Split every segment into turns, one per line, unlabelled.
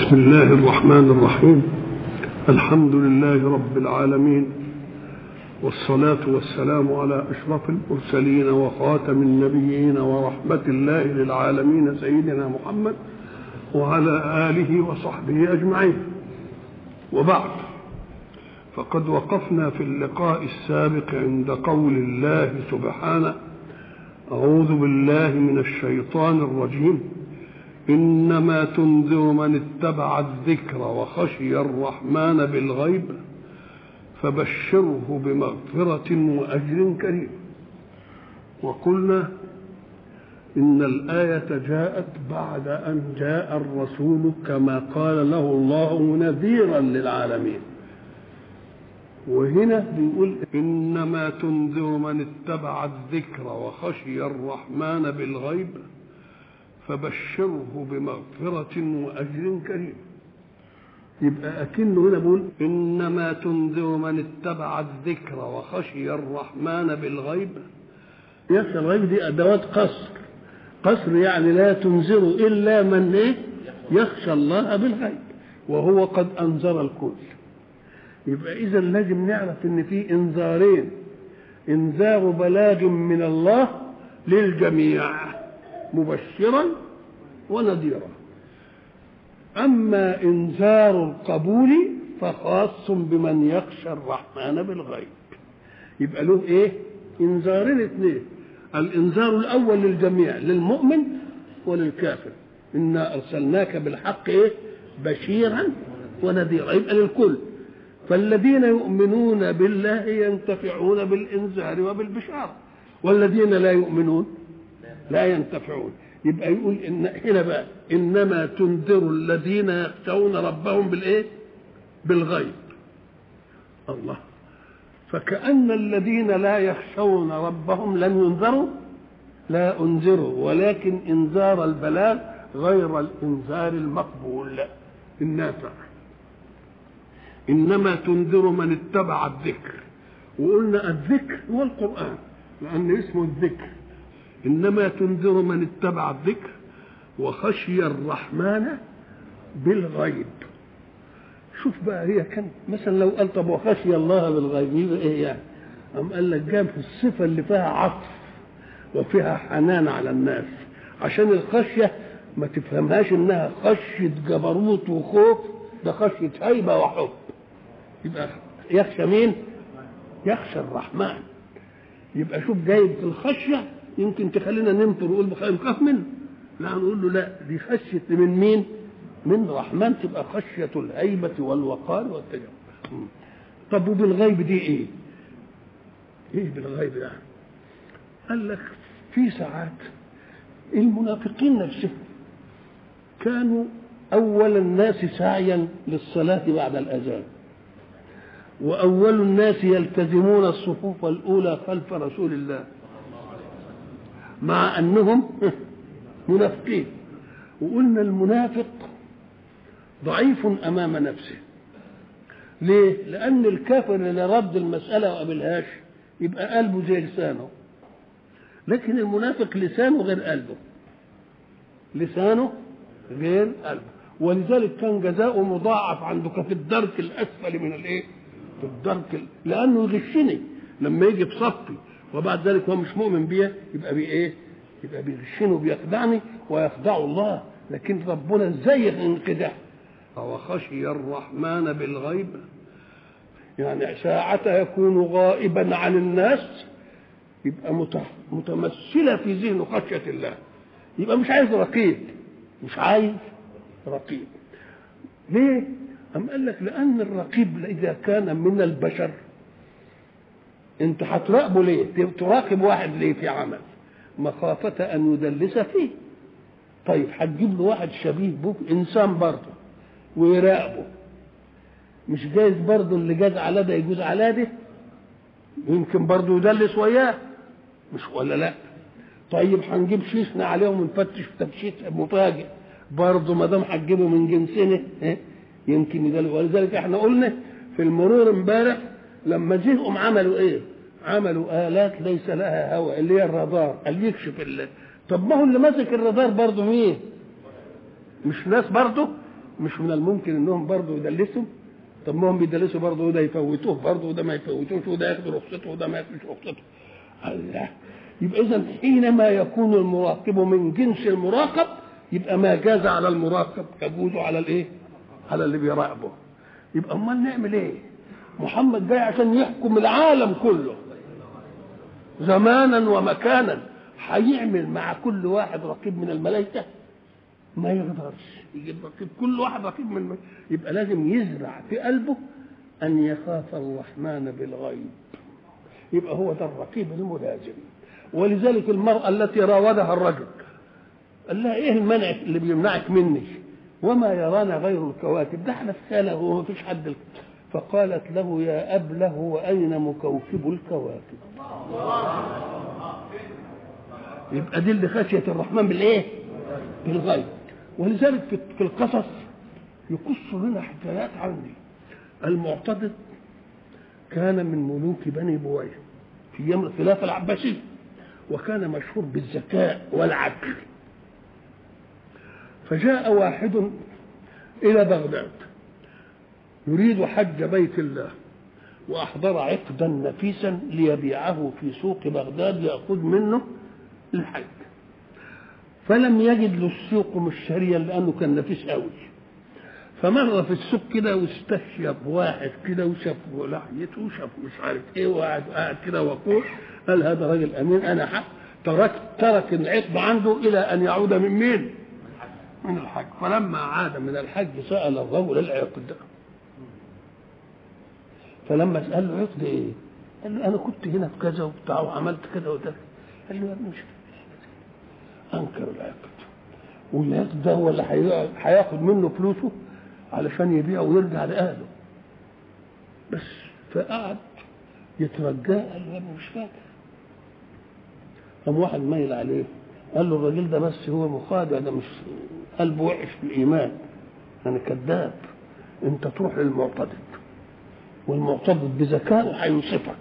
بسم الله الرحمن الرحيم الحمد لله رب العالمين والصلاة والسلام على أشرف المرسلين وخاتم النبيين ورحمة الله للعالمين سيدنا محمد وعلى آله وصحبه أجمعين وبعد فقد وقفنا في اللقاء السابق عند قول الله سبحانه أعوذ بالله من الشيطان الرجيم إنما تنذر من اتبع الذكر وخشي الرحمن بالغيب فبشره بمغفرة وأجر كريم وقلنا إن الآية جاءت بعد أن جاء الرسول كما قال له الله نذيرا للعالمين وهنا بيقول إنما تنذر من اتبع الذكر وخشي الرحمن بالغيب فبشره بمغفرة وأجر كريم يبقى أكنه هنا بيقول إنما تنذر من اتبع الذكر وخشي الرحمن بالغيب يخشى الغيب دي أدوات قصر قصر يعني لا تنذر إلا من إيه يخشى الله بالغيب وهو قد أنذر الكل يبقى إذا لازم نعرف إن في إنذارين إنذار بلاغ من الله للجميع مبشرا ونذيرا أما إنذار القبول فخاص بمن يخشى الرحمن بالغيب يبقى له إيه إنذارين اثنين الإنذار الأول للجميع للمؤمن وللكافر إنا أرسلناك بالحق إيه بشيرا ونذيرا يبقى للكل فالذين يؤمنون بالله ينتفعون بالإنذار وبالبشارة والذين لا يؤمنون لا ينتفعون يبقى يقول إن هنا بقى إنما تنذر الذين يخشون ربهم بالإيه؟ بالغيب الله فكأن الذين لا يخشون ربهم لم ينذروا لا أنذروا ولكن إنذار البلاغ غير الإنذار المقبول النافع إنما تنذر من اتبع الذكر وقلنا الذكر هو القرآن لأن اسمه الذكر إنما تنذر من اتبع الذكر وخشي الرحمن بالغيب شوف بقى هي كان مثلا لو قال طب وخشي الله بالغيب يبقى ايه يعني؟ أم قال لك جاب الصفة اللي فيها عطف وفيها حنان على الناس عشان الخشية ما تفهمهاش انها خشية جبروت وخوف ده خشية هيبة وحب يبقى يخشى مين؟ يخشى الرحمن يبقى شوف جايب في الخشية يمكن تخلينا ننطر ونقول نخاف منه لا نقول له لا دي خشية من مين؟ من رحمن تبقى خشية الهيبة والوقار والتجمل طب وبالغيب دي ايه؟ ايه بالغيب يعني؟ قال لك في ساعات المنافقين نفسهم كانوا أول الناس سعيا للصلاة بعد الأذان وأول الناس يلتزمون الصفوف الأولى خلف رسول الله مع أنهم منافقين وقلنا المنافق ضعيف أمام نفسه ليه؟ لأن الكافر اللي رد المسألة وما قبلهاش يبقى قلبه زي لسانه لكن المنافق لسانه غير قلبه لسانه غير قلبه ولذلك كان جزاؤه مضاعف عندك في الدرك الأسفل من الإيه؟ في الدرك لأنه يغشني لما يجي في صفي وبعد ذلك هو مش مؤمن بيا يبقى بي ايه؟ يبقى بيغشني وبيخدعني ويخدع الله لكن ربنا ازاي ينخدع؟ وخشي الرحمن بالغيب يعني ساعة يكون غائبا عن الناس يبقى متمثلة في ذهنه خشية الله يبقى مش عايز رقيب مش عايز رقيب ليه؟ أم قال لك لأن الرقيب إذا كان من البشر انت هتراقبه ليه تراقب واحد ليه في عمل مخافة أن يدلس فيه طيب هتجيب له واحد شبيه بوك إنسان برضه ويراقبه مش جايز برضه اللي جاز على ده يجوز على ده يمكن برضه يدلس وياه مش ولا لا طيب هنجيب شيشنا عليهم ونفتش تفتيش مفاجئ برضه ما دام هتجيبه من جنسنا يمكن يدلس ولذلك احنا قلنا في المرور امبارح لما جيهم عملوا ايه عملوا الات ليس لها هواء اللي هي الرادار اللي يكشف اللي. طب ما هو اللي ماسك الرادار برضه مين مش ناس برضه مش من الممكن انهم برضه يدلسوا طب ما هم بيدلسوا برضه وده يفوتوه برضه وده ما يفوتوش وده ياخد رخصته وده ما ياخدش رخصته الله يبقى اذا حينما يكون المراقب من جنس المراقب يبقى ما جاز على المراقب يجوز على الايه؟ على اللي بيراقبه يبقى امال نعمل ايه؟ محمد جاي عشان يحكم العالم كله زمانا ومكانا هيعمل مع كل واحد رقيب من الملائكه ما يقدرش يجيب رقيب كل واحد رقيب من الملائكة. يبقى لازم يزرع في قلبه ان يخاف الرحمن بالغيب يبقى هو ده الرقيب الملازم ولذلك المرأة التي راودها الرجل قال لها ايه المنع اللي بيمنعك مني وما يرانا غير الكواكب ده احنا في خاله وما فيش حد فقالت له يا أبله وأين مكوكب الكواكب يبقى دي اللي خشية الرحمن بالإيه بالغيب ولذلك في القصص يقص لنا حكايات عني المعتضد كان من ملوك بني بويه في ايام الخلافه العباسيه وكان مشهور بالذكاء والعدل فجاء واحد الى بغداد يريد حج بيت الله واحضر عقدا نفيسا ليبيعه في سوق بغداد ياخذ منه الحج فلم يجد له السوق مشتريا لانه كان نفيس قوي فمر في السوق كده واستشيب واحد كده وشاف لحيته وشاف مش عارف ايه وقعد قاعد كده وقول قال هذا راجل امين انا حق ترك ترك العقد عنده الى ان يعود من مين؟ من الحج فلما عاد من الحج سال الرجل العقد فلما سال له عقد ايه؟ قال له انا كنت هنا في كذا وبتاع وعملت كذا وده قال له يا ابني مش انكر العقد والعقد ده هو اللي هياخد منه فلوسه علشان يبيعه ويرجع لأهله بس فقعد يترجاه قال له يا ابني مش فاكر قام واحد ميل عليه قال له الراجل ده بس هو مخادع ده مش قلبه وحش في الايمان انا كذاب انت تروح للمعتضد والمعتضد بذكائه هيوصفك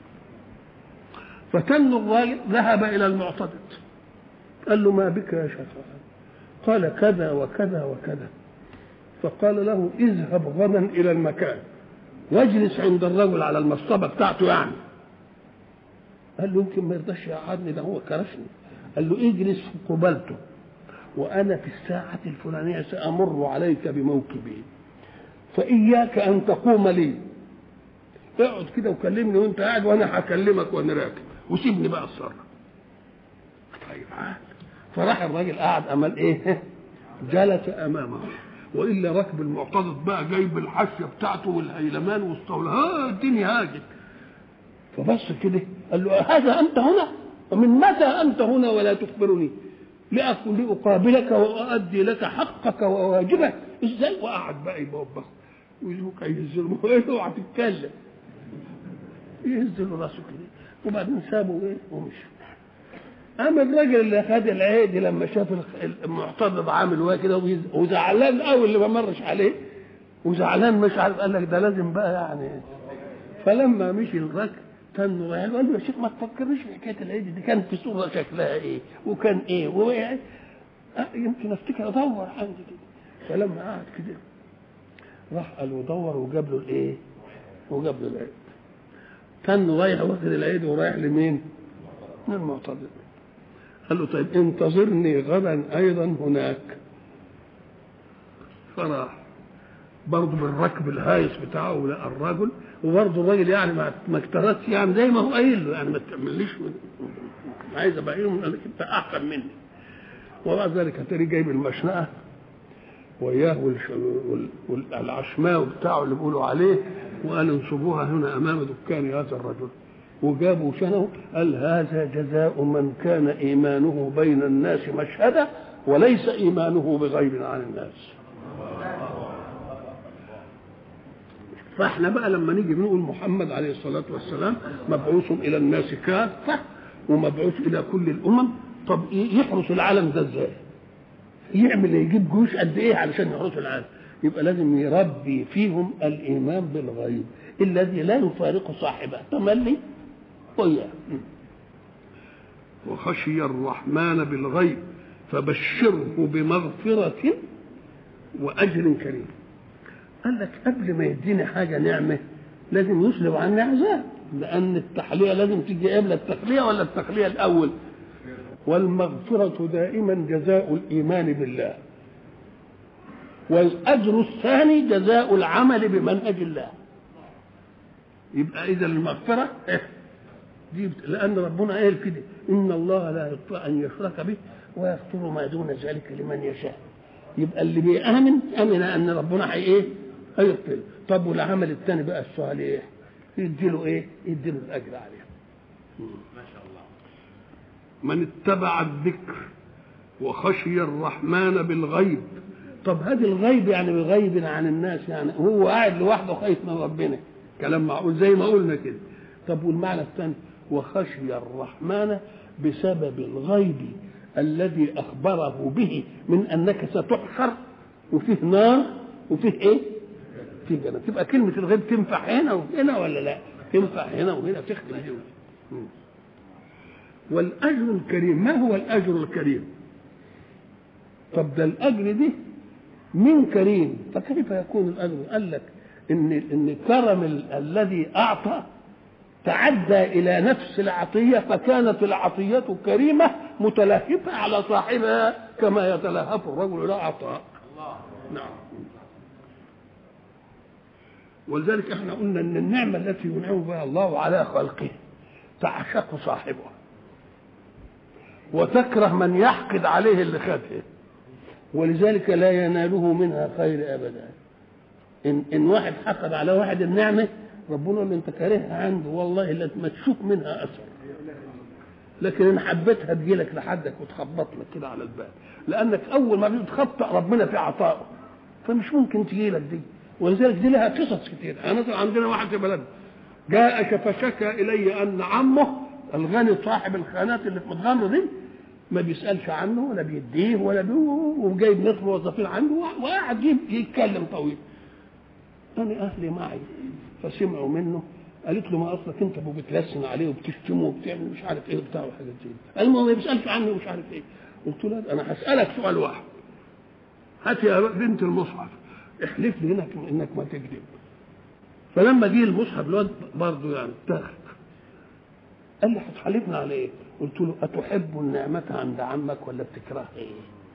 فتن الراجل ذهب الى المعتضد قال له ما بك يا شيخ قال كذا وكذا وكذا فقال له اذهب غدا الى المكان واجلس عند الرجل على المصطبه بتاعته يعني قال له يمكن ما يرضاش يقعدني ده هو كرشني قال له اجلس قبلته وانا في الساعه الفلانيه سامر عليك بموكبي فاياك ان تقوم لي اقعد كده وكلمني وانت قاعد وانا هكلمك وانا راكب وسيبني بقى اتصرف طيب عاد فراح الراجل قعد امال ايه جلس امامه والا ركب المعتضد بقى جايب الحاشيه بتاعته والهيلمان والصولة ها الدنيا هاجت فبص كده قال له هذا انت هنا ومن متى انت هنا ولا تخبرني لأكن لأقابلك وأؤدي لك حقك وواجبك ازاي وقعد بقى يبوبخ ويزوك يهز له اوعى تتكلم يهز له راسه كده وبعدين سابه ايه ومشي اما الراجل اللي خد العيد لما شاف المعتضد عامل وهي كده وزعلان قوي اللي ما مرش عليه وزعلان مش عارف قال لك ده لازم بقى يعني فلما مشي الراجل كان رايح قال له يا شيخ ما تفكرنيش في حكايه العيد دي كان في صوره شكلها ايه وكان ايه وإيه أه يمكن افتكر ادور عندي كده فلما قعد كده راح قال ودور وجاب له الايه وجاب له العيد كان رايح واخد العيد ورايح لمين؟ للمعتضد قال له طيب انتظرني غدا ايضا هناك فراح برضه بالركب الهايس بتاعه ولقى الرجل وبرضه الراجل يعني ما ما اكترثش يعني زي ما هو قايل له يعني ما تعمليش عايز ابقى قال لك انت احسن مني وبعد ذلك هتلاقيه جايب المشنقه وياه والعشماوي بتاعه اللي بيقولوا عليه وقال انصبوها هنا امام دكان هذا الرجل وجابوا شنه قال هذا جزاء من كان ايمانه بين الناس مشهدا وليس ايمانه بغيب عن الناس فاحنا بقى لما نيجي نقول محمد عليه الصلاه والسلام مبعوث الى الناس كافه ومبعوث الى كل الامم طب يحرس العالم ده ازاي؟ يعمل يجيب جيوش قد ايه علشان يحرسوا العالم؟ يبقى لازم يربي فيهم الايمان بالغيب الذي لا يفارق صاحبه تملي وياه وخشي الرحمن بالغيب فبشره بمغفرة واجر كريم قال لك قبل ما يديني حاجه نعمه لازم يسلب عني عذاب لان التحليه لازم تيجي قبل التخليه ولا التخليه الاول والمغفره دائما جزاء الايمان بالله والاجر الثاني جزاء العمل بمنهج الله يبقى اذا المغفره إيه؟ دي لان ربنا قال كده ان الله لا يغفر ان يشرك به ويغفر ما دون ذلك لمن يشاء يبقى اللي بيامن امن ان ربنا هي ايه هيغفر طب والعمل الثاني بقى الصالح يديله ايه يديله الاجر عليه
ما شاء الله
من اتبع الذكر وخشي الرحمن بالغيب طب هذه الغيب يعني بغيب عن الناس يعني هو قاعد لوحده خايف من ربنا كلام معقول زي ما قلنا كده طب والمعنى الثاني وخشي الرحمن بسبب الغيب الذي اخبره به من انك ستحشر وفيه نار وفيه ايه؟ في جنة تبقى كلمة الغيب تنفع هنا وهنا ولا لا؟ تنفع هنا وهنا تخدم دي والأجر الكريم ما هو الأجر الكريم؟ طب ده الأجر دي من كريم فكيف يكون الأجر؟ قال لك إن إن كرم ال- الذي أعطى تعدى إلى نفس العطية فكانت العطية كريمة متلهفة على صاحبها كما يتلهف الرجل إلى عطاء
الله
نعم ولذلك احنا قلنا ان النعمه التي ينعم بها الله على خلقه تعشق صاحبها وتكره من يحقد عليه اللي خدها ولذلك لا يناله منها خير ابدا ان ان واحد حقد على واحد النعمه ربنا يقول له انت كارهها عنده والله لا ما تشوف منها اثر لكن ان حبيتها تجي لك لحدك وتخبط لك كده على الباب لانك اول ما بتخطأ ربنا في عطائه فمش ممكن تجي لك دي ولذلك دي لها قصص كتير انا مثلا عندنا واحد في بلدنا جاء فشكى الي ان عمه الغني صاحب الخانات اللي في متغمر دي ما بيسالش عنه ولا بيديه ولا بي وجايب ناس موظفين عنده وقاعد يب- يتكلم طويل انا اهلي معي فسمعوا منه قالت له ما اصلك انت ابو بتلسن عليه وبتشتمه وبتعمل مش عارف ايه وبتاع وحاجات زي كده المهم ما بيسالش عني ومش عارف ايه قلت له لا، انا هسالك سؤال واحد هات يا بنت المصحف احلف لي انك انك ما تكذب فلما جه المصحف الواد برضه يعني اتاخد قال لي هتحلفنا على ايه؟ قلت له اتحب النعمة عند عمك ولا بتكرهها ايه؟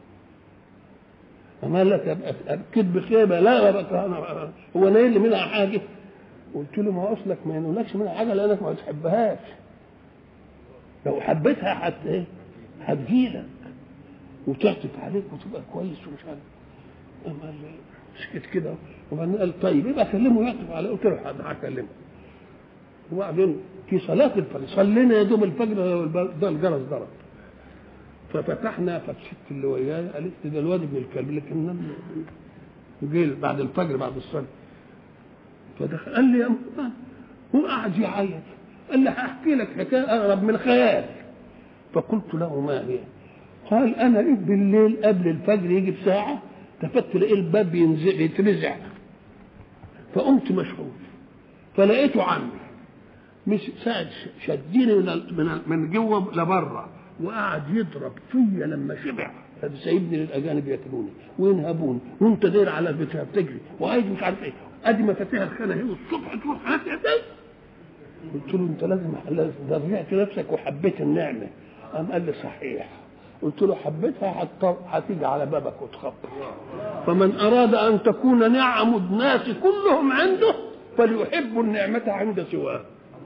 أما قال لك أبقى- الكذب خيبه لا بقى أنا هو نايل لي منها حاجه قلت له ما هو اصلك ما ينولكش منها حاجه لانك ما بتحبهاش لو حبيتها حت ايه؟ هتجيلك وتعطف عليك وتبقى كويس ومش عارف قام قال لي سكت كده وبعدين قال طيب يبقى كلمه يعطف عليه قلت له حاضر هكلمه وبعدين في صلاة الفجر صلينا يا دوب الفجر ده الجرس ضرب ففتحنا فالست اللي وياي قالت لي ده الواد ابن الكلب لكن لم جه بعد الفجر بعد الصلاة فدخل قال لي يا أم- هو قاعد يعيط قال لي هحكي لك حكاية أغرب من خيال فقلت له ما هي قال أنا لقيت بالليل قبل الفجر يجي بساعة تفت لقيت الباب ينزع يترزع فقمت مشغول فلقيته عمي مش ساعد شديني من ال- من ال- من جوه لبره وقعد يضرب فيا لما شبع سايبني للاجانب ياكلوني وينهبوني وانت داير على البتاع بتجري وعايز مش عارف ايه ادي مفاتيح الخانه اهي والصبح تروح هات يا بيه. قلت له انت لازم لازم رجعت نفسك وحبيت النعمه قام قال لي صحيح قلت له حبيتها هت- هتيجي على بابك وتخبط فمن اراد ان تكون نعم الناس كلهم عنده فليحب النعمه عند سواه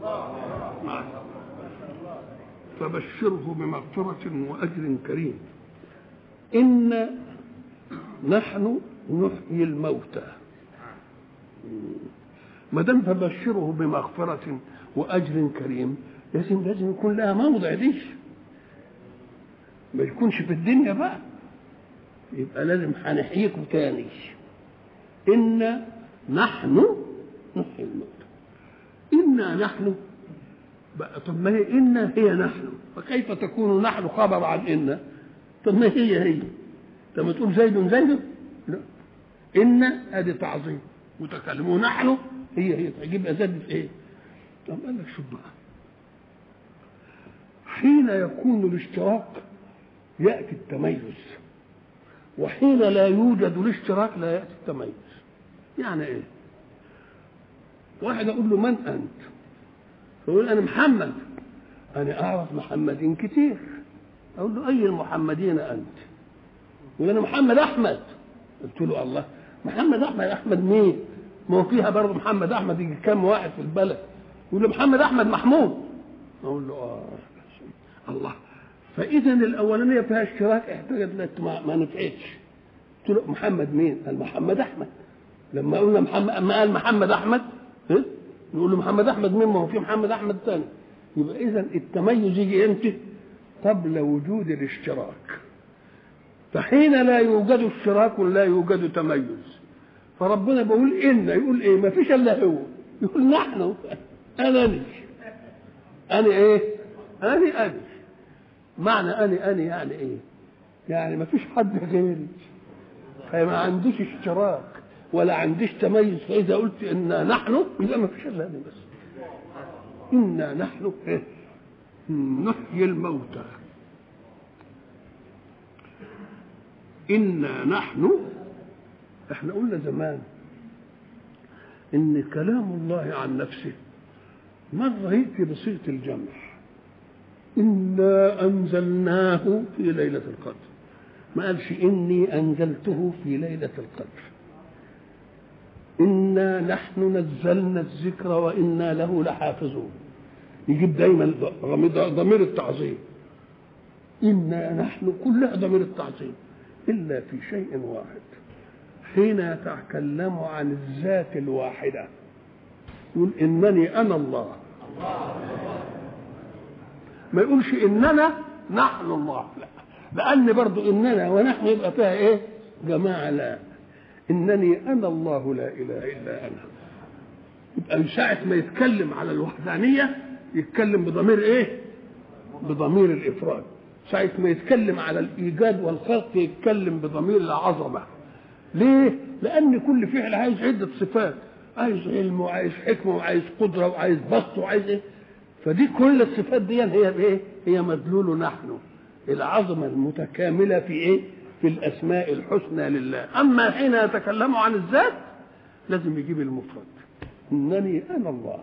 فبشره بمغفرة وأجر كريم إن نحن نحيي الموتى ما دام فبشره بمغفرة وأجر كريم لازم لازم يكون لها موضع دي ما يكونش في الدنيا بقى يبقى لازم هنحييكم تاني إن نحن نحيي الموتى إنا نحن بقى طب ما هي إن هي نحن فكيف تكون نحن خبر عن إن طب ما هي هي لما تقول زيد زيد لا إن هذه تعظيم متكلم ونحن هي هي تجيب أزاد في إيه طب قال لك شوف بقى حين يكون الاشتراك يأتي التميز وحين لا يوجد الاشتراك لا يأتي التميز يعني ايه واحد اقول له من انت يقول انا محمد انا اعرف محمدين كتير اقول له اي المحمدين انت يقول انا محمد احمد قلت له الله محمد احمد احمد مين ما هو فيها برضه محمد احمد يجي كام واحد في البلد يقول له محمد احمد محمود اقول له اه الله فاذا الاولانيه فيها اشتراك احتاجت لك ما, ما نفعتش قلت له محمد مين؟ قال محمد احمد لما قلنا محمد اما قال محمد احمد ها؟ نقول له محمد احمد مين ما هو في محمد احمد ثاني يبقى اذا التميز يجي امتى؟ قبل وجود الاشتراك فحين لا يوجد اشتراك لا يوجد تميز فربنا بيقول ان يقول ايه ما فيش الا هو يقول نحن انا أني أنا إيه؟ أنا أنا معنى أنا أنا يعني إيه؟ يعني ما فيش حد غيري فما عنديش اشتراك ولا عنديش تميز فإذا قلت إنا نحن يبقى ما فيش إلا أنا بس إنا نحن إيه؟ نحيي الموتى إنا نحن احنا قلنا زمان ان كلام الله عن نفسه مرة يأتي بصيغة الجمع إنا أنزلناه في ليلة القدر ما قالش إني أنزلته في ليلة القدر إنا نحن نزلنا الذكر وإنا له لحافظون يجيب دايما ضمير التعظيم إنا نحن كلها ضمير التعظيم إلا في شيء واحد حين يتكلم عن الذات الواحدة يقول إنني أنا الله ما يقولش إننا نحن الله لا لأن برضو إننا ونحن يبقى فيها إيه جماعة لا إنني أنا الله لا إله إلا أنا يبقى من ساعة ما يتكلم على الوحدانية يتكلم بضمير إيه بضمير الإفراد ساعة ما يتكلم على الإيجاد والخلق يتكلم بضمير العظمة ليه؟ لأن كل فعل عايز عدة صفات عايز علم وعايز حكمة وعايز قدرة وعايز بسط وعايز إيه؟ فدي كل الصفات دي هي بإيه؟ هي مدلول نحن العظمة المتكاملة في إيه؟ في الأسماء الحسنى لله أما حين يتكلم عن الذات لازم يجيب المفرد إنني أنا الله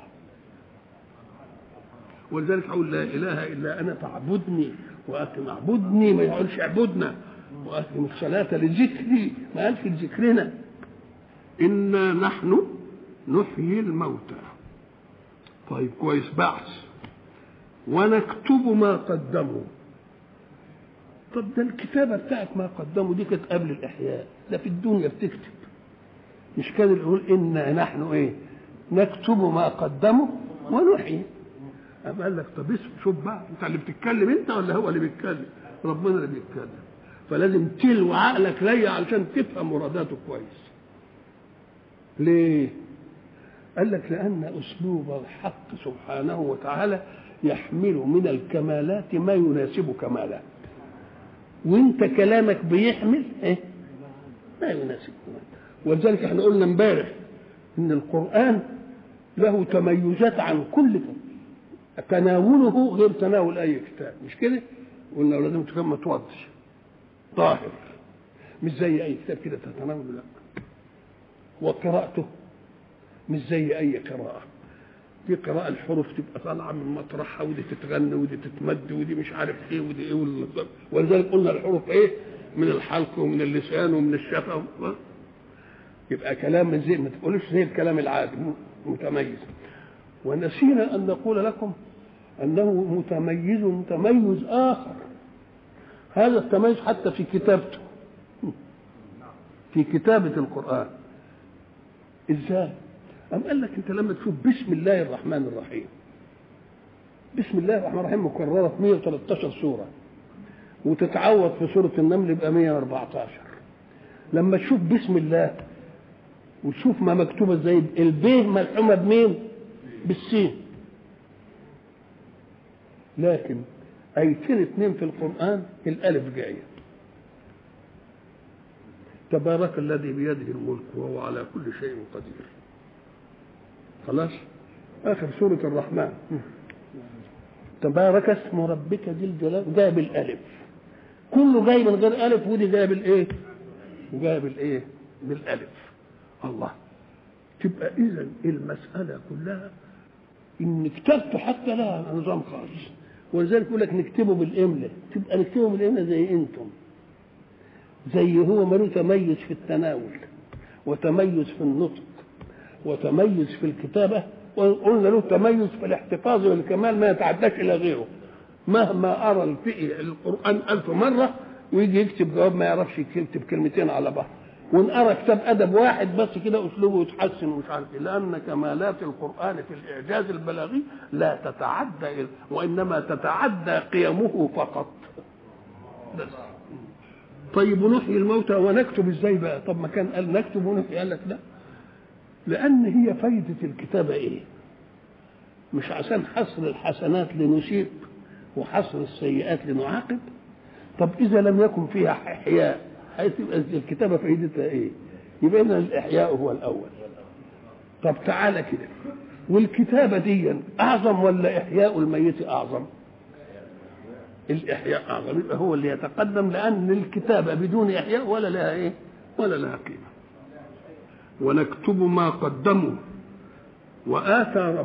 ولذلك أقول لا إله إلا أنا فاعبدني وأقم اعبدني ما يقولش اعبدنا وأقم الصلاة لذكري ما قالش لذكرنا إنا نحن نحيي الموتى طيب كويس بعث ونكتب ما قدموا طب ده الكتابة بتاعت ما قدموا دي كانت قبل الإحياء ده في الدنيا بتكتب مش كان يقول إنا نحن إيه نكتب ما قدموا ونحيي أم قال لك طب اسم شوف بقى انت اللي بتتكلم انت ولا هو اللي بيتكلم ربنا اللي بيتكلم فلازم تلو عقلك ليا علشان تفهم مراداته كويس ليه قال لك لان اسلوب الحق سبحانه وتعالى يحمل من الكمالات ما يناسب كماله وانت كلامك بيحمل ايه ما يناسب كماله ولذلك احنا قلنا امبارح ان القران له تميزات عن كل كتاب تناوله غير تناول اي كتاب مش كده قلنا لازم تكون متوضش طاهر مش زي اي كتاب كده تتناوله لا وقراءته مش زي اي قراءه في قراءة الحروف تبقى طالعة من مطرحها ودي تتغنى ودي تتمد ودي مش عارف ايه ودي ايه ولذلك قلنا الحروف ايه من الحلق ومن اللسان ومن الشفة يبقى كلام من زي ما تقولوش زي الكلام العادي متميز ونسينا أن نقول لكم أنه متميز تميز آخر هذا التميز حتى في كتابته في كتابة القرآن إزاي؟ أم قال لك أنت لما تشوف بسم الله الرحمن الرحيم بسم الله الرحمن الرحيم مكررة في 113 سورة وتتعوض في سورة النمل يبقى 114 لما تشوف بسم الله وتشوف ما مكتوبة ازاي البيه ملحومة بمين؟ بالسين لكن ايتين اثنين في القران الالف جايه تبارك الذي بيده الملك وهو على كل شيء قدير خلاص اخر سوره الرحمن تبارك اسم ربك ذي الجلال جاء بالالف كله جاي من غير الف ودي جاء بالايه وجايه بالايه بالالف الله تبقى اذا المساله كلها ان كتابته حتى لها نظام خاص ولذلك يقول لك نكتبه بالامله تبقى نكتبه بالامله زي انتم زي هو ماله تميز في التناول وتميز في النطق وتميز في الكتابه وقلنا له تميز في الاحتفاظ والكمال ما يتعداش الى غيره مهما ارى الفقه القران الف مره ويجي يكتب جواب ما يعرفش يكتب كلمتين على بعض وان ارى كتاب ادب واحد بس كده اسلوبه يتحسن ومش عارف ايه لان كمالات القران في الاعجاز البلاغي لا تتعدى وانما تتعدى قيمه فقط بس طيب ونحيي الموتى ونكتب ازاي بقى طب ما كان قال نكتب ونحيي قال لك لا لان هي فايده الكتابه ايه مش عشان حصر الحسنات لنشيب وحصر السيئات لنعاقب طب اذا لم يكن فيها احياء هتبقى الكتابه فائدتها ايه يبقى اذا الاحياء هو الاول طب تعالى كده والكتابه دي اعظم ولا احياء الميت اعظم الاحياء اعظم يبقى هو اللي يتقدم لان الكتابه بدون احياء ولا لها ايه ولا لها قيمه ونكتب ما قدموا واثاره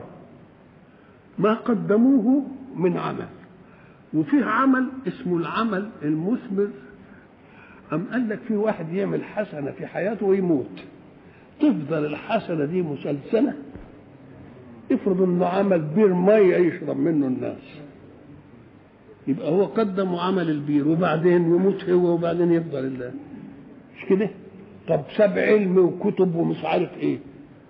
ما قدموه من عمل وفيه عمل اسمه العمل المثمر أم قال لك في واحد يعمل حسنة في حياته ويموت تفضل الحسنة دي مسلسلة افرض انه عمل بير مية يشرب منه الناس يبقى هو قدم وعمل البير وبعدين يموت هو وبعدين يفضل الله مش كده طب ساب علم وكتب ومش عارف ايه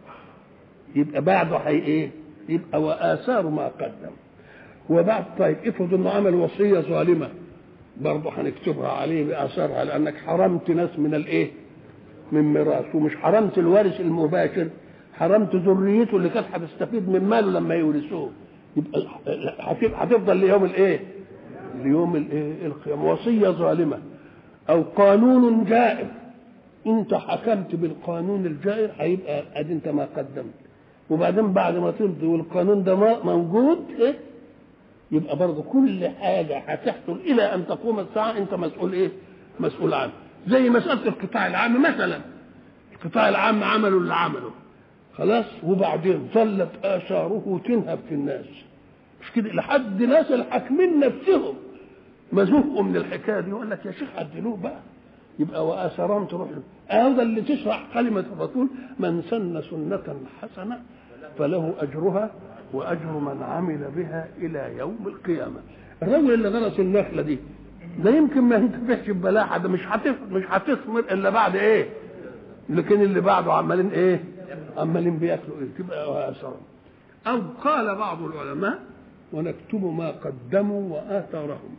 يبقى بعده هي ايه يبقى واثار ما قدم وبعد طيب افرض انه عمل وصيه ظالمه برضه هنكتبها عليه باثارها لانك حرمت ناس من الايه؟ من ميراث ومش حرمت الوارث المباشر حرمت ذريته اللي كانت هتستفيد من ماله لما يورثوه يبقى هتفضل ليوم الايه؟ ليوم الايه؟ القيامه وصيه ظالمه او قانون جائر انت حكمت بالقانون الجائر هيبقى ادي انت ما قدمت وبعدين بعد ما تمضي والقانون ده موجود إيه؟ يبقى برضه كل حاجه هتحصل الى ان تقوم الساعه انت مسؤول ايه؟ مسؤول عنه زي مساله القطاع العام مثلا القطاع العام عملوا اللي عمله خلاص وبعدين ظلت اثاره تنهب في الناس مش كده لحد ناس الحاكمين نفسهم ما زهقوا من الحكايه دي يقول لك يا شيخ عدلوه بقى يبقى واثرهم تروح له هذا اللي تشرح كلمه الرسول من سن سنه حسنه فله اجرها واجر من عمل بها الى يوم القيامه الرجل اللي غرس النخله دي ده يمكن ما ينتفعش ببلاحه ده مش هتف... مش هتثمر الا بعد ايه لكن اللي بعده عمالين ايه عمالين بياكلوا ايه تبقى واثرهم او قال بعض العلماء ونكتب ما قدموا واثارهم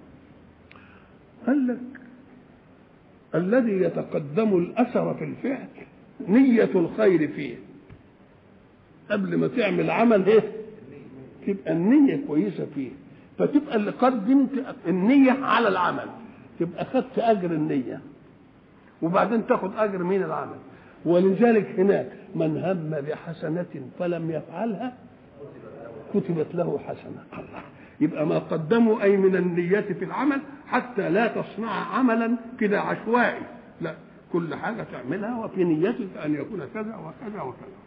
قال لك الذي يتقدم الاثر في الفعل نيه الخير فيه قبل ما تعمل عمل ايه تبقى النية كويسة فيه فتبقى اللي قدمت النية على العمل تبقى خدت أجر النية وبعدين تاخد أجر من العمل ولذلك هناك من هم بحسنة فلم يفعلها كتبت له حسنة الله يبقى ما قدموا أي من النية في العمل حتى لا تصنع عملا كده عشوائي لا كل حاجة تعملها وفي نيتك أن يكون كذا وكذا وكذا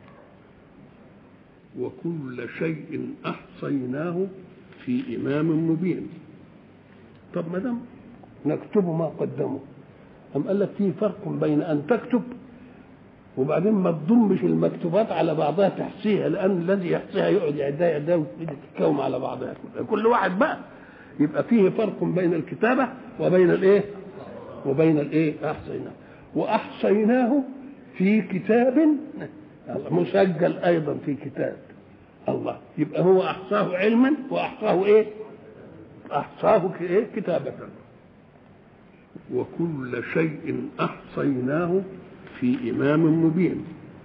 وكل شيء احصيناه في امام مبين طب ما دام نكتب ما قدموا أم قال لك في فرق بين ان تكتب وبعدين ما تضمش المكتوبات على بعضها تحصيها لان الذي يحصيها يقعد يعدها يعدها وتتكوم على بعضها كل واحد بقى يبقى فيه فرق بين الكتابه وبين الايه؟ وبين الايه؟ احصيناه واحصيناه في كتاب مسجل ايضا في كتاب الله يبقى هو احصاه علما واحصاه ايه احصاه ايه كتابه وكل شيء احصيناه في امام مبين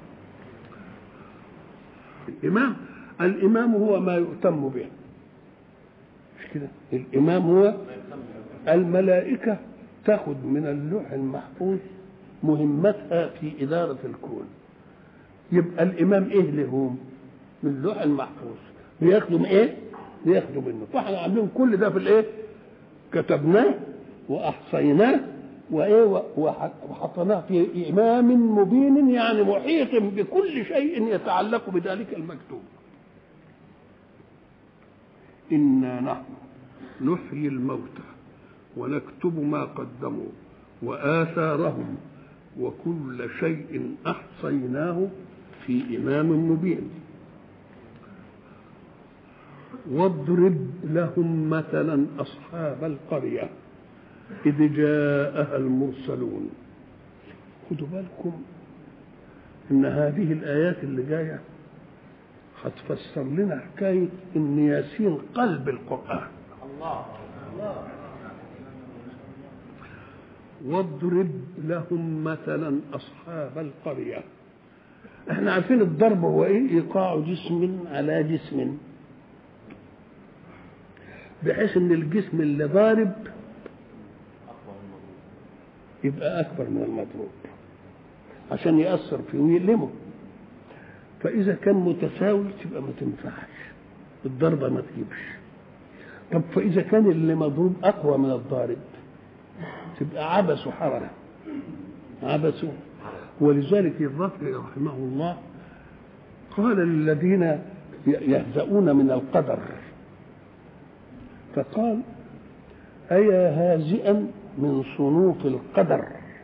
الامام الامام هو ما يؤتم به مش كده الامام هو الملائكه تاخذ من اللوح المحفوظ مهمتها في اداره الكون يبقى الامام ايه لهم من اللوح المحفوظ بياخدوا من ايه بياخدوا منه فاحنا عاملين كل ده في الايه كتبناه واحصيناه وايه وحطيناه في امام مبين يعني محيط بكل شيء يتعلق بذلك المكتوب انا نحن نحيي الموتى ونكتب ما قدموا واثارهم وكل شيء احصيناه في امام مبين واضرب لهم مثلا اصحاب القريه إذ جاءها المرسلون خدوا بالكم إن هذه الآيات اللي جاية هتفسر لنا حكاية إن ياسين قلب القرآن
الله الله
واضرب لهم مثلا أصحاب القرية احنا عارفين الضرب هو ايه ايقاع جسم على جسم بحيث ان الجسم اللي ضارب يبقى أكبر من المضروب عشان يأثر فيه ويألمه فإذا كان متساوي تبقى ما تنفعش الضربة ما تجيبش طب فإذا كان اللي مضروب أقوى من الضارب تبقى عبس حررة عبس ولذلك الرافعي رحمه الله قال للذين يهزؤون من القدر فقال أيا هازئا من صنوف القدر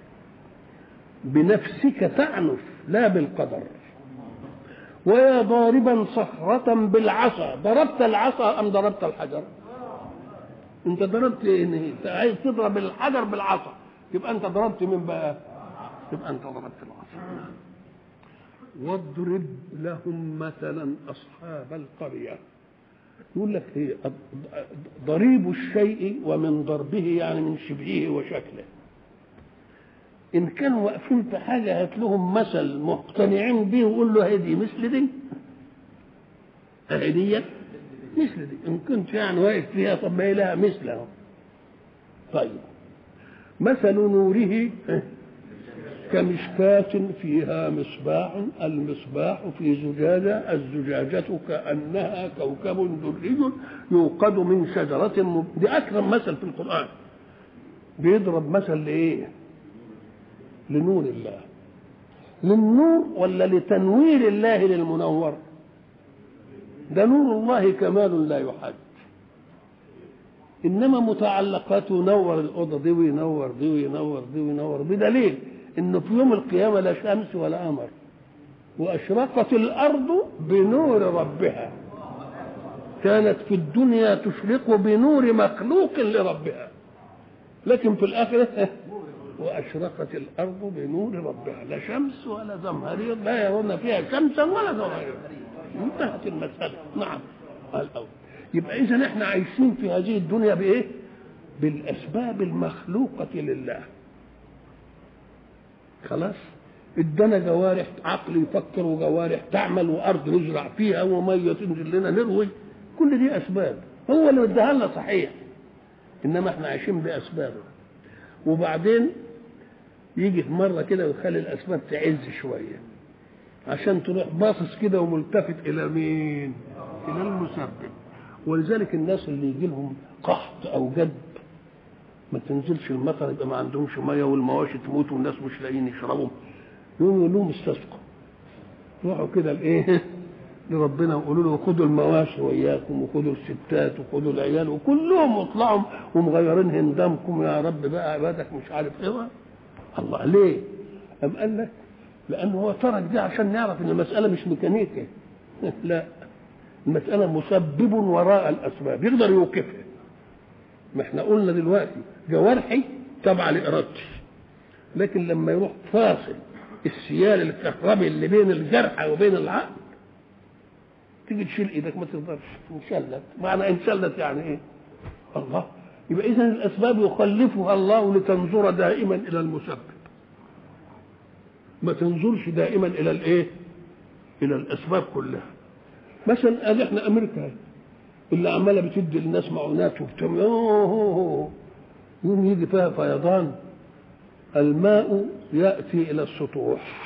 بنفسك تعنف لا بالقدر ويا ضاربا صخرة بالعصا ضربت العصا أم ضربت الحجر انت ضربت ايه انت عايز تضرب الحجر بالعصا يبقى انت ضربت من بقى يبقى انت ضربت العصا واضرب لهم مثلا اصحاب القريه يقول لك ايه ضريب الشيء ومن ضربه يعني من شبهه وشكله ان كانوا واقفين في حاجه هات لهم مثل مقتنعين به وقول له هدي مثل دي هدية مثل دي ان كنت يعني واقف فيها طب ما هي لها مثله طيب مثل نوره كمشكاة فيها مصباح المصباح في زجاجة الزجاجة كأنها كوكب دري يوقد من شجرة مب... دي أكرم مثل في القرآن بيضرب مثل لإيه؟ لنور الله للنور ولا لتنوير الله للمنور ده نور الله كمال لا يحد انما متعلقاته ينور الاوضه دي وينور دي وينور دي وينور بدليل انه في يوم القيامه لا شمس ولا قمر واشرقت الارض بنور ربها كانت في الدنيا تشرق بنور مخلوق لربها لكن في الاخره واشرقت الارض بنور ربها لا شمس ولا زمهرير لا يرون فيها شمسا ولا زمهرير انتهت المساله نعم الاول يبقى اذا احنا عايشين في هذه الدنيا بايه بالاسباب المخلوقه لله خلاص ادانا جوارح عقل يفكر وجوارح تعمل وارض نزرع فيها وميه تنزل لنا نروي كل دي اسباب هو اللي اداها لنا صحيح انما احنا عايشين باسبابه وبعدين يجي في مره كده ويخلي الاسباب تعز شويه عشان تروح باصص كده وملتفت الى مين؟ الى المسبب ولذلك الناس اللي يجي لهم قحط او جد ما تنزلش المطر يبقى ما عندهمش ميه والمواشي تموت والناس مش لاقيين يشربوا يقوموا يقول لهم استسقوا روحوا كده لايه؟ لربنا ويقولوا له خدوا المواشي وياكم وخدوا الستات وخدوا العيال وكلهم واطلعوا ومغيرين هندامكم يا رب بقى عبادك مش عارف ايه الله ليه؟ أم قال لك لأنه هو ترك دي عشان نعرف إن المسألة مش ميكانيكية لا المسألة مسبب وراء الأسباب يقدر يوقفها ما احنا قلنا دلوقتي جوارحي تابعة لإرادتي لكن لما يروح فاصل السيال الكهربي اللي بين الجرح وبين العقل تيجي تشيل ايدك ما تقدرش انشلت معنى انشلت يعني ايه الله يبقى اذا الاسباب يخلفها الله لتنظر دائما الى المسبب ما تنظرش دائما الى الايه الى الاسباب كلها مثلا قال احنا امريكا اللي عماله بتدي للناس معونات وبتعمل يوم يجي فيها فيضان الماء ياتي الى السطوح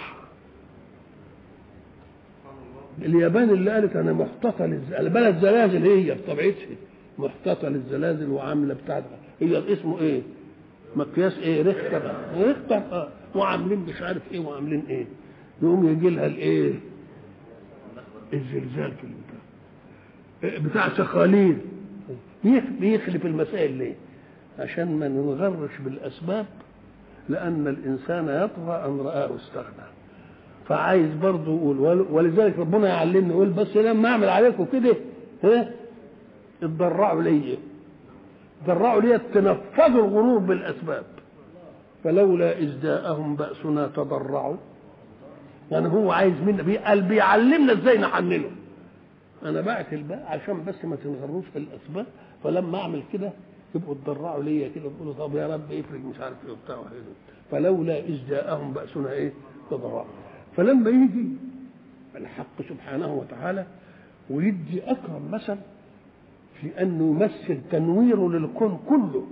اليابان اللي قالت انا محتطه للزلازل بلد زلازل هي بطبيعتها محتطه للزلازل وعامله بتاعتها هي اسمه ايه؟ مقياس ايه ريختر ريختر اه وعاملين مش عارف ايه وعاملين ايه يقوم يجي لها الايه الزلزال في البتاع بتاع سخالين بيخلف المسائل ليه عشان ما نغرش بالاسباب لان الانسان يطغى ان راه استغنى فعايز برضه يقول ولذلك ربنا يعلمني يقول بس لما اعمل عليكم كده ها اتضرعوا ليا اتضرعوا ليا تنفذوا الغرور بالاسباب فلولا اذ جاءهم باسنا تضرعوا يعني هو عايز منا قال بيعلمنا ازاي نحننه انا بعت الباء عشان بس ما تنغروش في الاسباب فلما اعمل كده يبقوا اتضرعوا ليا كده تقولوا طب يا رب افرج مش عارف ايه وبتاع فلولا اذ جاءهم باسنا ايه تضرعوا فلما يجي الحق سبحانه وتعالى ويدي اكرم مثل في انه يمثل تنويره للكون كله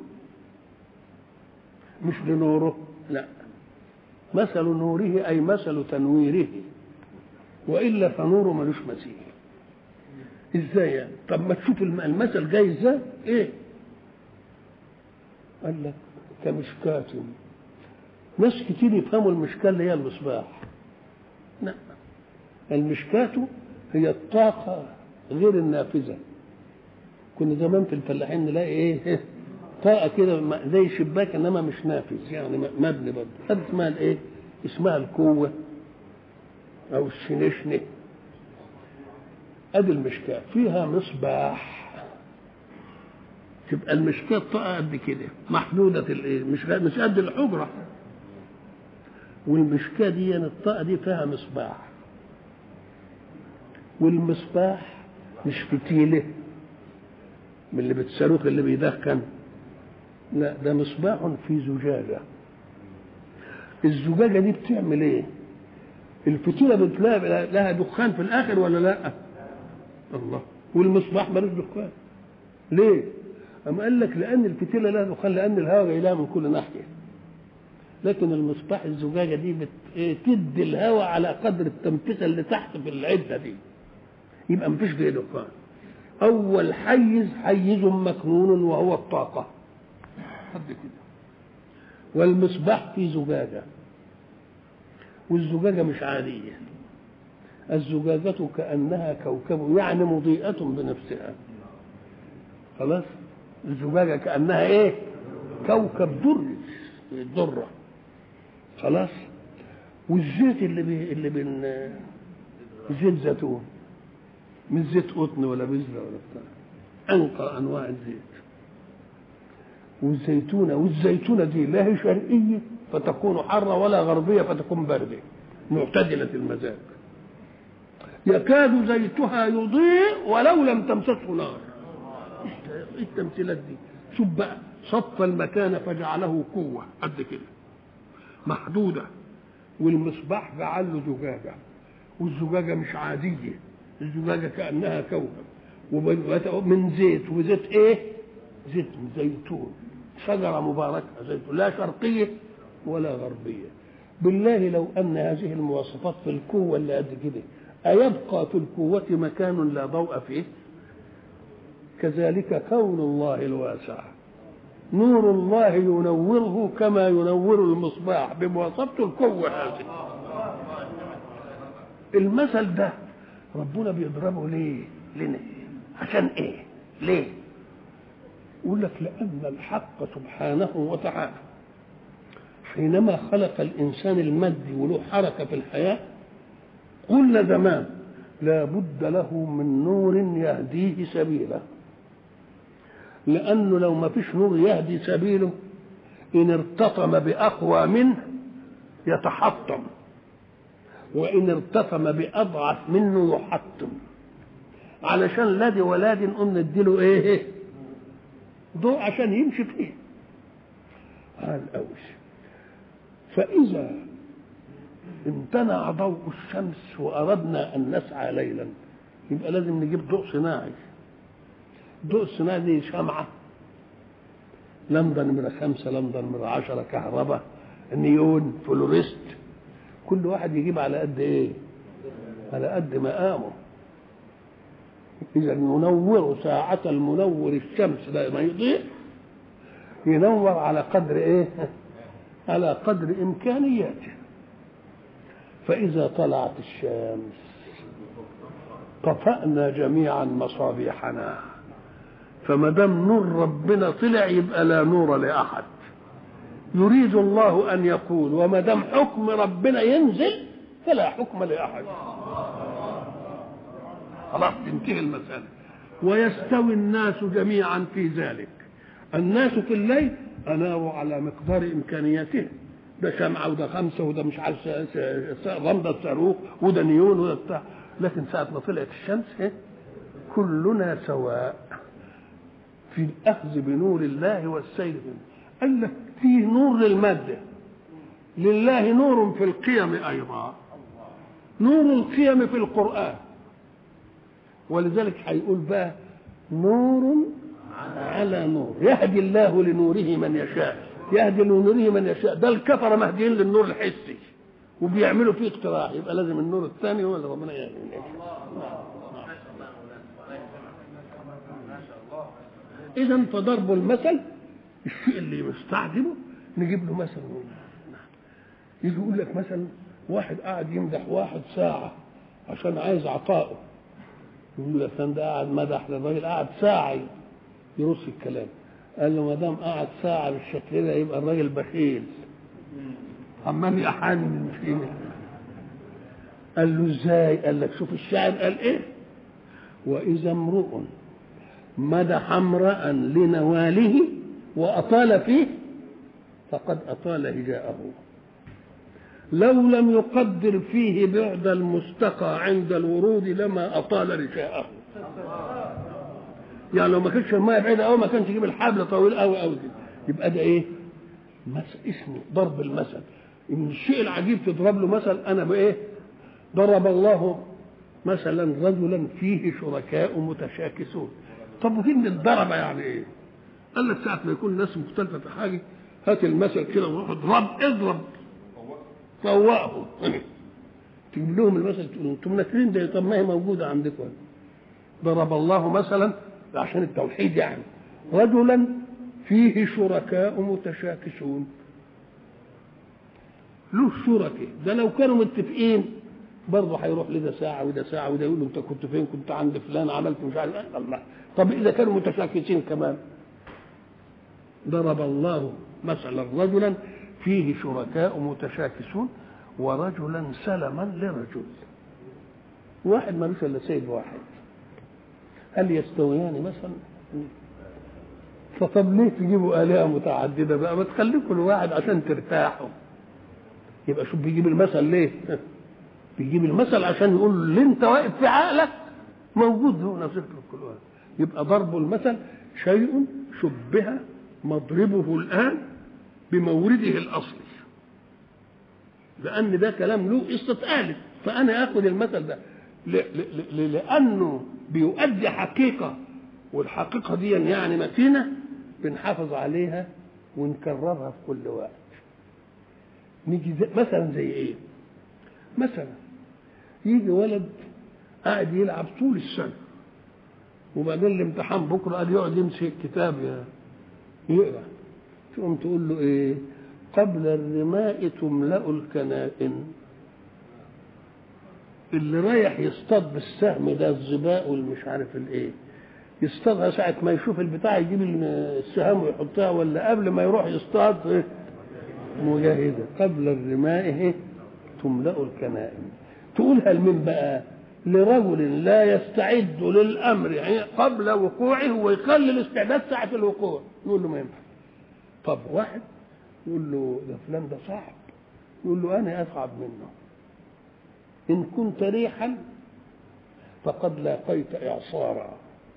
مش لنوره لا مثل نوره اي مثل تنويره والا فنوره ملوش مثيل ازاي يعني طب ما تشوف المثل جاي ازاي ايه قال لك كمشكاة ناس كتير يفهموا المشكاة اللي هي المصباح لا المشكاة هي الطاقة غير النافذة كنا زمان في الفلاحين نلاقي ايه طاقة كده زي شباك انما مش نافذ يعني مبني برضه هذه اسمها الايه؟ اسمها الكوة او الشنشنة ادي المشكاة فيها مصباح تبقى المشكاة طاقة قد كده محدودة الايه؟ مش مش قد الحجرة والمشكاة دي يعني الطاقة دي فيها مصباح والمصباح مش فتيلة من اللي بتصاروخ اللي بيدخن لا ده مصباح في زجاجة الزجاجة دي بتعمل ايه الفتيلة بتلاقي لها دخان في الآخر ولا لا الله والمصباح ملوش دخان ليه أما قال لك لأن الفتيلة لها دخان لأن الهواء جاي لها من كل ناحية لكن المصباح الزجاجة دي بت... إيه تدي الهواء على قدر التنفيذة اللي تحت في العدة دي يبقى مفيش فيه دخان أول حيز حيز مكنون وهو الطاقة قد كده والمصباح في زجاجة والزجاجة مش عادية الزجاجة كأنها كوكب يعني مضيئة بنفسها خلاص الزجاجة كأنها إيه كوكب دري الذرة خلاص والزيت اللي بي اللي بين زيت زيتون مش زيت قطن ولا بذرة ولا بتاع أنقى أنواع الزيت والزيتونة والزيتونة دي لا هي شرقية فتكون حارة ولا غربية فتكون باردة معتدلة المزاج يكاد زيتها يضيء ولو لم تمسسه نار ايه التمثيلات دي شوف بقى صف المكان فجعله قوة قد كده محدودة والمصباح جعل له زجاجة والزجاجة مش عادية الزجاجة كأنها كوكب من زيت وزيت ايه زيت زيتون شجرة مباركة زيتون لا شرقية ولا غربية بالله لو أن هذه المواصفات في القوة اللي قد كده أيبقى في القوة مكان لا ضوء فيه كذلك كون الله الواسع نور الله ينوره كما ينور المصباح بمواصفته القوة هذه المثل ده ربنا بيضربه ليه لنا عشان ايه ليه يقول لك لأن الحق سبحانه وتعالى حينما خلق الإنسان المادي وله حركة في الحياة قلنا زمان لا بد له من نور يهديه سبيله لأنه لو ما فيش نور يهدي سبيله إن ارتطم بأقوى منه يتحطم وإن ارتطم بأضعف منه يحطم علشان لا دي ولا دي نقوم نديله إيه ضوء عشان يمشي فيه قال أوش فإذا امتنع ضوء الشمس وأردنا أن نسعى ليلا يبقى لازم نجيب ضوء صناعي ضوء الصناعي دي شمعة لمبة نمرة خمسة لمبة نمرة عشرة كهرباء نيون فلوريست كل واحد يجيب على قد ايه على قد مقامه إذا المنور ساعة المنور الشمس ده ما يضيء ينور على قدر ايه على قدر امكانياته فاذا طلعت الشمس طفأنا جميعا مصابيحنا فما دام نور ربنا طلع يبقى لا نور لاحد يريد الله ان يقول وما دام حكم ربنا ينزل فلا حكم لاحد خلاص تنتهي المساله ويستوي الناس جميعا في ذلك الناس في الليل اناروا على مقدار امكانياتهم ده شمعة وده خمسة وده مش عارف رمضة صاروخ وده نيون وده بتاع لكن ساعة ما طلعت الشمس إيه؟ كلنا سواء في الأخذ بنور الله والسير منه قال لك فيه نور للمادة لله نور في القيم أيضا نور القيم في القرآن ولذلك هيقول بقى نور على نور يهدي الله لنوره من يشاء يهدي لنوره من يشاء ده الكفره مهديين للنور الحسي وبيعملوا فيه اقتراع يبقى لازم النور الثاني هو اللي ربنا يهدي اذا فضرب المثل الشيء اللي مستعجبه نجيب له مثل يجي يقول لك مثلا واحد قاعد يمدح واحد ساعه عشان عايز عطائه يقول له يا ده قاعد مدح للراجل قاعد ساعه يرص الكلام قال له ما دام قعد ساعه بالشكل ده يبقى الراجل بخيل عمال يحنن فيه قال له ازاي قال لك شوف الشاعر قال ايه واذا امرؤ مدح امرا لنواله واطال فيه فقد اطال هجاءه لو لم يقدر فيه بعد المستقى عند الورود لما اطال رشاءه يعني لو ما كانش الميه بعيده قوي ما كانش يجيب الحبل طويل قوي قوي كده يبقى ده ايه؟ مثل اسمه ضرب المثل ان الشيء العجيب تضرب له مثل انا بايه؟ ضرب الله مثلا رجلا فيه شركاء متشاكسون طب وفين الضرب يعني ايه؟ قال لك ساعة ما يكون الناس مختلفة في حاجة هات المثل كده وروح اضرب اضرب فوقهم تجيب لهم المثل تقول انتم ناكرين ده طب ما هي موجودة عندكم ضرب الله مثلا عشان التوحيد يعني رجلا فيه شركاء متشاكسون له شركاء ده لو كانوا متفقين برضه هيروح لده ساعة وده ساعة وده يقول له أنت كنت فين؟ كنت عند فلان عملت مش عارف إيه الله طب إذا كانوا متشاكسين كمان ضرب الله مثلا رجلا فيه شركاء متشاكسون ورجلا سلما لرجل واحد ملوش إلا سيد واحد هل يستويان مثلا فطب ليه تجيبوا آلهة متعددة بقى ما تخليه كل واحد عشان ترتاحوا يبقى شوف بيجيب المثل ليه بيجيب المثل عشان يقول اللي انت واقف في عقلك موجود هو نصيب كل واحد يبقى ضرب المثل شيء شبه مضربه الآن بمورده الأصلي لأن ده كلام له قصة آلف فأنا آخذ المثل ده لأنه بيؤدي حقيقة والحقيقة دي يعني متينة بنحافظ عليها ونكررها في كل وقت نيجي زي مثلا زي ايه مثلا يجي ولد قاعد يلعب طول السنة وبعدين الامتحان بكرة قال يقعد يمسك كتاب يقرا تقوم تقول له ايه قبل الرماء تملأ الكنائن اللي رايح يصطاد بالسهم ده الظباء والمش عارف الايه يصطادها ساعة ما يشوف البتاع يجيب السهام ويحطها ولا قبل ما يروح يصطاد إيه؟ مجاهدة قبل الرماء تملأ الكنائن تقولها لمين بقى لرجل لا يستعد للأمر يعني قبل وقوعه ويخلي الاستعداد ساعة الوقوع يقول له ما ينفع طب واحد يقول له ده فلان ده صعب يقول له أنا أصعب منه إن كنت ريحا فقد لاقيت إعصارا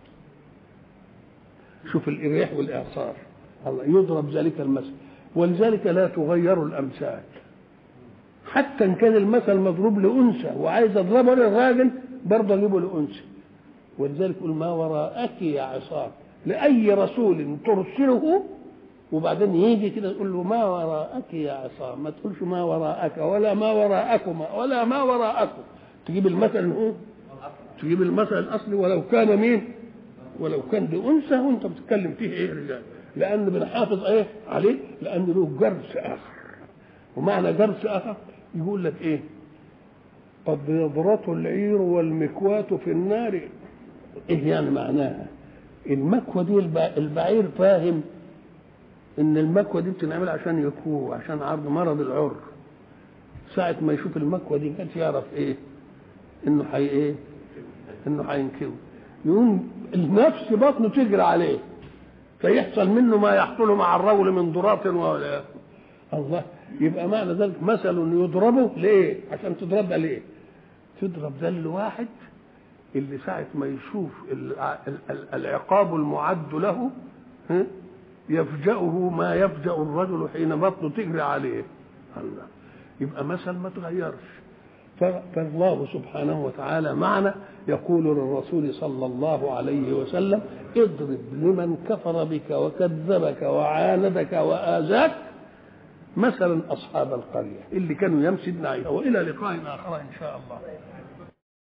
شوف الإريح والإعصار الله يضرب ذلك المثل ولذلك لا تغير الأمثال حتى إن كان المثل مضروب لأنثى وعايز أضربه للراجل برضه أجيبه لأنثى ولذلك يقول ما وراءك يا عصار لأي رسول ترسله وبعدين يجي كده تقول له ما وراءك يا عصام ما تقولش ما وراءك ولا ما وراءكما ولا ما وراءكم تجيب المثل هو تجيب المثل الاصلي ولو كان مين ولو كان بانثى وانت بتتكلم فيه ايه رجال لان بنحافظ ايه عليه لان له جرس اخر ومعنى جرس اخر يقول لك ايه قد يضرة العير والمكواة في النار ايه يعني معناها المكوى دي البعير فاهم ان المكوى دي بتنعمل عشان يكوه عشان عرض مرض العر ساعة ما يشوف المكوى دي كانت يعرف ايه انه حي ايه انه هينكوه يقوم النفس بطنه تجري عليه فيحصل منه ما يحصل مع الرول من ضراط ولا الله يبقى معنى ذلك مثل يضربه ليه عشان تضرب ده ليه تضرب ده لواحد اللي ساعة ما يشوف العقاب المعد له يفجأه ما يفجأ الرجل حين بطنه تجري عليه الله يبقى مثل ما تغيرش فالله سبحانه وتعالى معنا يقول للرسول صلى الله عليه وسلم اضرب لمن كفر بك وكذبك وعاندك وآذاك مثلا أصحاب القرية اللي كانوا يمسدن عليها وإلى لقاء آخر إن شاء الله